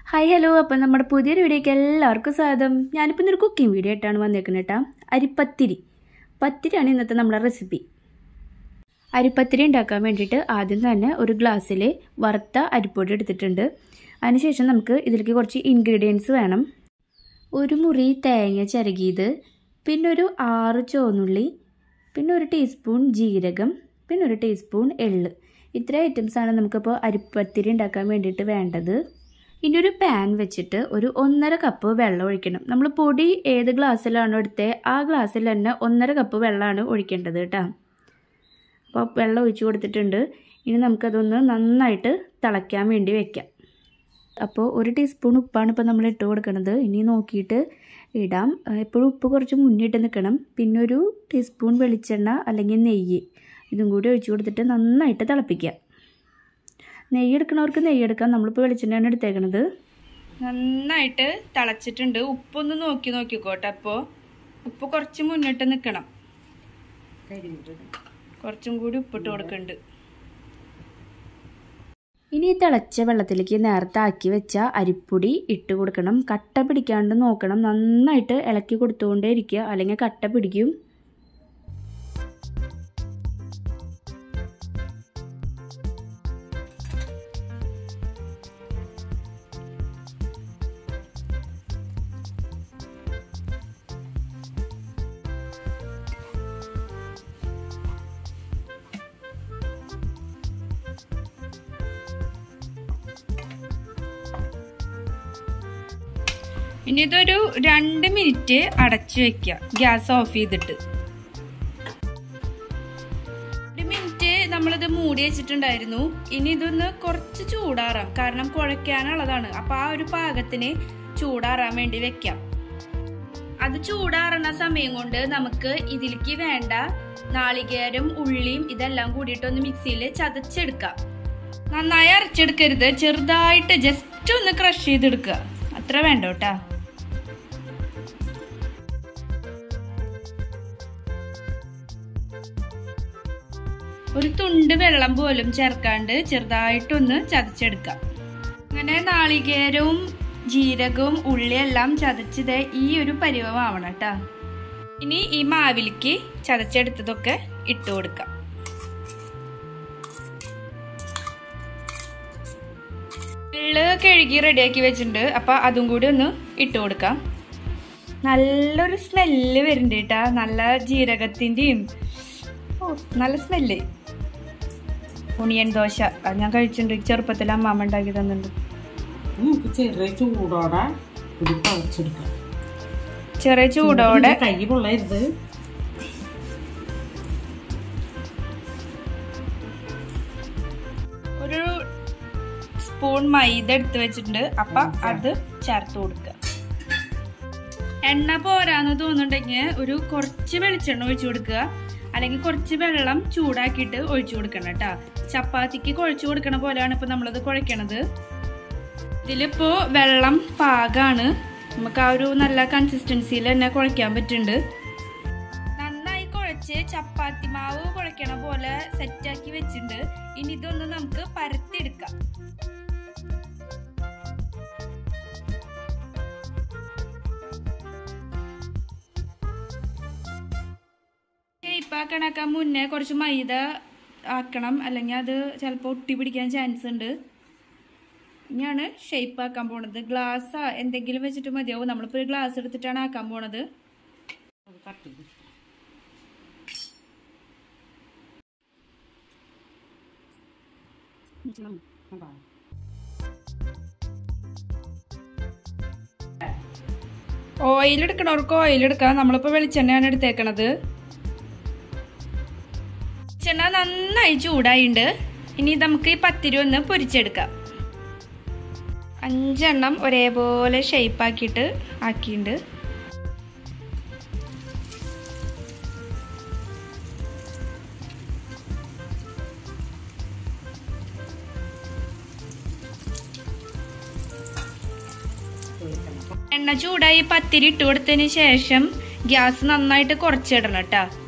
Hi hello അപ്പം നമ്മുടെ പുതിയൊരു വീഡിയോയ്ക്ക് എല്ലാവർക്കും സ്വാഗതം ഞാനിപ്പോൾ ഇന്നൊരു കുക്കിംഗ് വീഡിയോ ആയിട്ടാണ് വന്നേക്കുന്നത് കേട്ടോ അരിപ്പത്തിരി പത്തിരിയാണ് ഇന്നത്തെ നമ്മുടെ റെസിപ്പി അരിപ്പത്തിരി ഉണ്ടാക്കാൻ വേണ്ടിയിട്ട് ആദ്യം തന്നെ ഒരു ഗ്ലാസ്സിൽ വറുത്ത അരിപ്പൊടി എടുത്തിട്ടുണ്ട് അതിനുശേഷം നമുക്ക് ഇതിലേക്ക് കുറച്ച് ഇൻഗ്രീഡിയൻസ് വേണം ഒരു മുറി തേങ്ങ ചിരകിയത് പിന്നെ ഒരു ആറ് ചുവന്നുള്ളി പിന്നെ ഒരു ടീസ്പൂൺ ജീരകം പിന്നെ ഒരു ടീസ്പൂൺ എള്ള് ഇത്ര ഐറ്റംസാണ് നമുക്കിപ്പോൾ അരിപ്പത്തിരി ഉണ്ടാക്കാൻ വേണ്ടിയിട്ട് വേണ്ടത് ഇനി ഒരു പാൻ വെച്ചിട്ട് ഒരു ഒന്നര കപ്പ് വെള്ളം ഒഴിക്കണം നമ്മൾ പൊടി ഏത് ഗ്ലാസ്സിലാണോ എടുത്തത് ആ ഗ്ലാസ്സിൽ തന്നെ ഒന്നര കപ്പ് വെള്ളമാണ് ഒഴിക്കേണ്ടത് കേട്ടോ അപ്പോൾ വെള്ളം ഒഴിച്ച് കൊടുത്തിട്ടുണ്ട് ഇനി നമുക്കതൊന്ന് നന്നായിട്ട് തിളയ്ക്കാൻ വേണ്ടി വെക്കാം അപ്പോൾ ഒരു ടീസ്പൂൺ ഉപ്പാണ് ഇപ്പോൾ നമ്മൾ ഇട്ട് കൊടുക്കുന്നത് ഇനി നോക്കിയിട്ട് ഇടാം എപ്പോഴും ഉപ്പ് കുറച്ച് മുന്നിട്ട് നിൽക്കണം പിന്നെ ഒരു ടീസ്പൂൺ വെളിച്ചെണ്ണ അല്ലെങ്കിൽ നെയ്യ് ഇതും കൂടി ഒഴിച്ച് കൊടുത്തിട്ട് നന്നായിട്ട് തിളപ്പിക്കുക നെയ്യ് എടുക്കണവർക്ക് നെയ്യ് എടുക്കാം നമ്മളിപ്പോൾ വെളിച്ചെണ്ണയാണ് എടുത്തേക്കണത് നന്നായിട്ട് തിളച്ചിട്ടുണ്ട് ഉപ്പൊന്ന് നോക്കി നോക്കിക്കോട്ടെ അപ്പോൾ ഉപ്പ് കുറച്ച് മുന്നിട്ട് നിൽക്കണം കുറച്ചും കൂടി ഉപ്പിട്ട് കൊടുക്കുന്നുണ്ട് ഇനി ഈ തിളച്ച വെള്ളത്തിലേക്ക് നേരത്തെ ആക്കി വെച്ച അരിപ്പൊടി ഇട്ട് കൊടുക്കണം കട്ട പിടിക്കാണ്ട് നോക്കണം നന്നായിട്ട് ഇളക്കി കൊടുത്തുകൊണ്ടേ ഇരിക്കുക അല്ലെങ്കിൽ കട്ട പിടിക്കും ഇനി ഇതൊരു രണ്ട് മിനിറ്റ് അടച്ചു വെക്കുക ഗ്യാസ് ഓഫ് ചെയ്തിട്ട് ഒരു മിനിറ്റ് നമ്മളിത് മൂടി വെച്ചിട്ടുണ്ടായിരുന്നു ഇനി ഇതൊന്ന് കുറച്ച് ചൂടാറാം കാരണം കുഴയ്ക്കാനുള്ളതാണ് അപ്പൊ ആ ഒരു പാകത്തിന് ചൂടാറാൻ വേണ്ടി വെക്കാം അത് ചൂടാറണ സമയം കൊണ്ട് നമുക്ക് ഇതിലേക്ക് വേണ്ട നാളികേരം ഉള്ളിയും ഇതെല്ലാം കൂടിയിട്ട് ഒന്ന് മിക്സിയിൽ ചതച്ചെടുക്കാം നന്നായി അരച്ചെടുക്കരുത് ചെറുതായിട്ട് ജസ്റ്റ് ഒന്ന് ക്രഷ് ചെയ്തെടുക്കുക അത്ര വേണ്ട കേട്ടാ ഒരു തുണ്ട് വെള്ളം പോലും ചേർക്കാണ്ട് ചെറുതായിട്ടൊന്ന് ചതച്ചെടുക്കാം അങ്ങനെ നാളികേരവും ജീരകവും ഉള്ളിയെല്ലാം ചതച്ചത് ഈ ഒരു പരിവമാവണം കേട്ടാ ഇനി ഈ മാവിലേക്ക് ചതച്ചെടുത്തതൊക്കെ ഇട്ട് കൊടുക്കാം എള്ള് കഴുകി റെഡിയാക്കി വെച്ചിട്ടുണ്ട് അപ്പൊ അതും കൂടി ഒന്ന് ഇട്ട് കൊടുക്കാം നല്ലൊരു സ്മെല്ല് വരുന്നുണ്ട് കേട്ടാ നല്ല ജീരകത്തിന്റെയും ഓ നല്ല സ്മെല്ല് ഉണിയൻ ദോശ അത് ഞാൻ കഴിച്ചിട്ടുണ്ട് ചെറുപ്പത്തിൽ അമ്മാമ്മ ഉണ്ടാക്കി തന്നിട്ടുണ്ട് നമുക്ക് ചെറിയ ചൂടോടെ ഇത് കുഴച്ചെടുക്കാം ചെറിയ ചൂടോടെ കൈ പൊള്ളരുത് ഒരു സ്പൂൺ മൈദ എടുത്ത് വെച്ചിട്ടുണ്ട് അപ്പൊ അത് ചേർത്ത് കൊടുക്കുക എണ്ണ പോരാന്ന് തോന്നുന്നുണ്ടെങ്കിൽ ഒരു കുറച്ച് വെളിച്ചെണ്ണ ഒഴിച്ചു കൊടുക്കുക അല്ലെങ്കിൽ കുറച്ച് വെള്ളം ചൂടാക്കിയിട്ട് ഒഴിച്ചു കൊടുക്കണം കേട്ടാ ചപ്പാത്തിക്ക് കുഴച്ചു കൊടുക്കണ പോലെയാണ് ഇപ്പൊ നമ്മളത് കുഴക്കണത് ഇതിലിപ്പോ വെള്ളം പാകാണ് നമുക്ക് ആ ഒരു നല്ല കൺസിസ്റ്റൻസിയിൽ തന്നെ കുഴയ്ക്കാൻ പറ്റുന്നുണ്ട് നന്നായി കുഴച്ച് ചപ്പാത്തി മാവ് കുഴക്കണ പോലെ സെറ്റാക്കി വെച്ചിട്ടുണ്ട് ഇനി ഇതൊന്ന് നമുക്ക് പരത്തിയെടുക്കാം ഷേപ്പാക്കണക്കാൻ മുന്നേ കുറച്ച് മൈദ ആക്കണം അല്ലെങ്കിൽ അത് ചിലപ്പോൾ ഒട്ടി പിടിക്കാൻ ചാൻസ് ഉണ്ട് ഇനിയാണ് ഷേപ്പ് ആക്കാൻ പോണത് ഗ്ലാസ് എന്തെങ്കിലും വെച്ചിട്ട് മതിയാവും നമ്മളിപ്പോൾ ഒരു ഗ്ലാസ് എടുത്തിട്ടാണ് ആക്കാൻ പോണത് അത് കട്ട് ചെയ്ത് കണ്ടോ? ഓയിൽ എടുക്കണവർക്ക് ഓയിൽ എടുക്കാം നമ്മളിപ്പോൾ വെളിച്ചെണ്ണയാണ് എടുത്തേക്കണത് വെളിച്ചെണ്ണ നന്നായി ചൂടായിണ്ട് ഇനി നമുക്ക് ഈ പത്തിരി ഒന്ന് പൊരിച്ചെടുക്കാം അഞ്ചെണ്ണം ഒരേപോലെ ഷേപ്പ് ആക്കിയിട്ട് ആക്കിയിട്ടുണ്ട് എണ്ണ ചൂടായി പത്തിരി ഇട്ട് കൊടുത്തതിന് ശേഷം ഗ്യാസ് നന്നായിട്ട് കുറച്ചിടണം കേട്ടോ